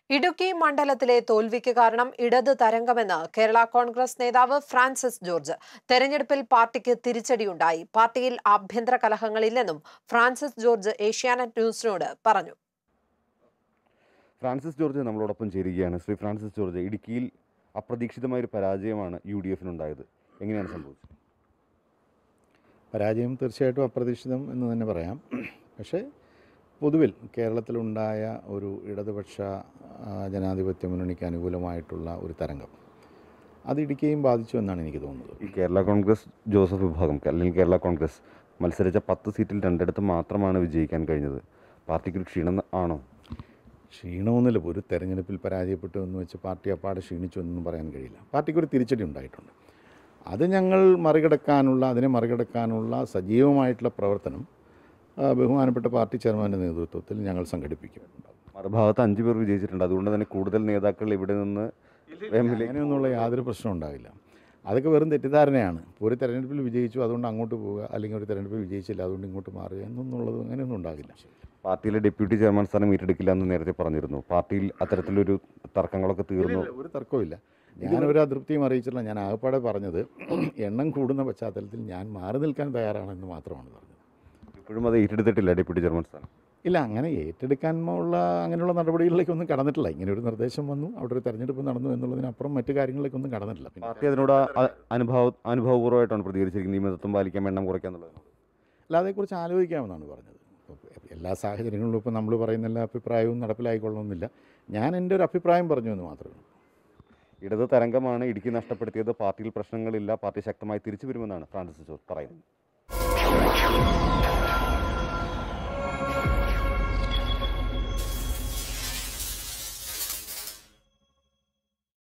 ഇടുക്കി മണ്ഡലത്തിലെ തോൽവിക്ക് കാരണം ഇടത് തരംഗമെന്ന് കേരള കോൺഗ്രസ് നേതാവ് ഫ്രാൻസിസ് ജോർജ് തെരഞ്ഞെടുപ്പിൽ പാർട്ടിക്ക് തിരിച്ചടിയുണ്ടായി പാർട്ടിയിൽ ആഭ്യന്തര കലഹങ്ങളില്ലെന്നും ഫ്രാൻസിസ് ജോർജ് ഏഷ്യാനെറ്റ് ന്യൂസിനോട് പറഞ്ഞു ഫ്രാൻസിസ് ജോർജ് നമ്മളോടൊപ്പം ചേരുകയാണ് ശ്രീ ഫ്രാൻസിസ് ജോർജ് ഇടുക്കിയിൽ അപ്രതീക്ഷിതമായ ഒരു പരാജയമാണ് യു ഡി എഫിനുണ്ടായത് എങ്ങനെയാണ് സംഭവിച്ചത് പരാജയം തീർച്ചയായിട്ടും അപ്രതീക്ഷിതം എന്ന് തന്നെ പറയാം പക്ഷേ പൊതുവിൽ കേരളത്തിലുണ്ടായ ഒരു ഇടതുപക്ഷ ആ, ജനാധിപത്യ മുന്നണിക്ക് അനുകൂലമായിട്ടുള്ള ഒരു തരംഗം അത് ഇടുക്കിയെയും ബാധിച്ചു എന്നാണ് എനിക്ക് തോന്നുന്നത് ഈ കേരള കോൺഗ്രസ് ജോസഫ് വിഭാഗം അല്ലെങ്കിൽ കേരള കോൺഗ്രസ് മത്സരിച്ച പത്ത് സീറ്റിൽ രണ്ടിടത്ത് മാത്രമാണ് വിജയിക്കാൻ കഴിഞ്ഞത് പാർട്ടിക്ക് ഒരു ക്ഷീണം ആണോ ക്ഷീണമൊന്നുമില്ല ഒരു തെരഞ്ഞെടുപ്പിൽ പരാജയപ്പെട്ടു എന്ന് വെച്ച് പാർട്ടി അപ്പാടെ ക്ഷീണിച്ചു എന്നൊന്നും പറയാൻ കഴിയില്ല പാർട്ടിക്ക് ഒരു തിരിച്ചടി ഉണ്ടായിട്ടുണ്ട് അത് ഞങ്ങൾ മറികടക്കാനുള്ള അതിനെ മറികടക്കാനുള്ള സജീവമായിട്ടുള്ള പ്രവർത്തനം ആ, ബഹുമാനപ്പെട്ട പാർട്ടി ചെയർമാൻ്റെ നേതൃത്വത്തിൽ ഞങ്ങൾ സംഘടിപ്പിക്കും മറുഭാഗത്ത് അഞ്ചു പേർ വിജയിച്ചിട്ടുണ്ട് അതുകൊണ്ട് തന്നെ കൂടുതൽ നേതാക്കൾ ഇവിടെ നിന്ന് എമ്മിലേക്ക് അങ്ങനെയൊന്നുള്ള യാതൊരു പ്രശ്നവും ഉണ്ടാവില്ല അതൊക്കെ വെറും തെറ്റിദ്ധാരണയാണ് ഒരു തെരഞ്ഞെടുപ്പിൽ വിജയിച്ചു അതുകൊണ്ട് അങ്ങോട്ട് പോവുക അല്ലെങ്കിൽ ഒരു തെരഞ്ഞെടുപ്പിൽ വിജയിച്ചില്ല അതുകൊണ്ട് ഇങ്ങോട്ട് മാറുക എന്നൊന്നുള്ളത് അങ്ങനെയൊന്നും ഉണ്ടാകില്ല പാർട്ടിയിലെ ഡെപ്യൂട്ടി ചെയർമാൻ സ്ഥാനം ഏറ്റെടുക്കില്ല എന്ന് നേരത്തെ പറഞ്ഞിരുന്നു പാർട്ടിയിൽ അത്തരത്തിലൊരു തർക്കങ്ങളൊക്കെ തീർന്നു ഇല്ല, ഒരു തർക്കവുമില്ല ഞാനൊരു അതൃപ്തിയും അറിയിച്ചില്ല ഞാൻ ആകപ്പാടെ പറഞ്ഞത് എണ്ണം കൂടുന്ന പശ്ചാത്തലത്തിൽ ഞാൻ മാറി നിൽക്കാൻ തയ്യാറാണെന്ന് മാത്രമാണ് പറഞ്ഞത് ഇപ്പോഴും അത് ഏറ്റെടുത്തിട്ടില്ല ഡെപ്യൂട്ടി ചെയർമാൻ സ്ഥാനം ഇല്ല അങ്ങനെ ഏറ്റെടുക്കാനുള്ള അങ്ങനെയുള്ള നടപടികളിലേക്കൊന്നും കടന്നിട്ടില്ല ഇങ്ങനെ ഒരു നിർദ്ദേശം വന്നു അവിടെ ഒരു തെരഞ്ഞെടുപ്പ് നടന്നു എന്നുള്ളതിനപ്പുറം മറ്റ് കാര്യങ്ങളിലേക്കൊന്നും കടന്നിട്ടില്ല പിന്നെ പാർട്ടി അതിനോട് അ- അനുഭവ അനുഭവപൂർവ്വമായിട്ടാണ് പ്രതികരിച്ചിരിക്കുന്നത് ഈ മിതത്വം പാലിക്കാൻ എണ്ണം കുറയ്ക്കുക എന്നുള്ളത് അല്ല അതേക്കുറിച്ച് ആലോചിക്കാമെന്നാണ് പറഞ്ഞത് ഇപ്പോൾ എല്ലാ സാഹചര്യങ്ങളിലും ഇപ്പോൾ നമ്മൾ പറയുന്ന എല്ലാ അഭിപ്രായവും നടപ്പിലായിക്കൊള്ളണമെന്നില്ല ഞാൻ എൻ്റെ ഒരു അഭിപ്രായം പറഞ്ഞു എന്ന് മാത്രമേ ഉള്ളൂ ഇടത് തരംഗമാണ് ഇടുക്കി നഷ്ടപ്പെടുത്തിയത് പാർട്ടിയിൽ പ്രശ്നങ്ങളില്ല പാർട്ടി ശക്തമായി തിരിച്ചു വരുമെന്നാണ് ഫ്രാൻസിസ് ജോർജ് പറയുന്നത്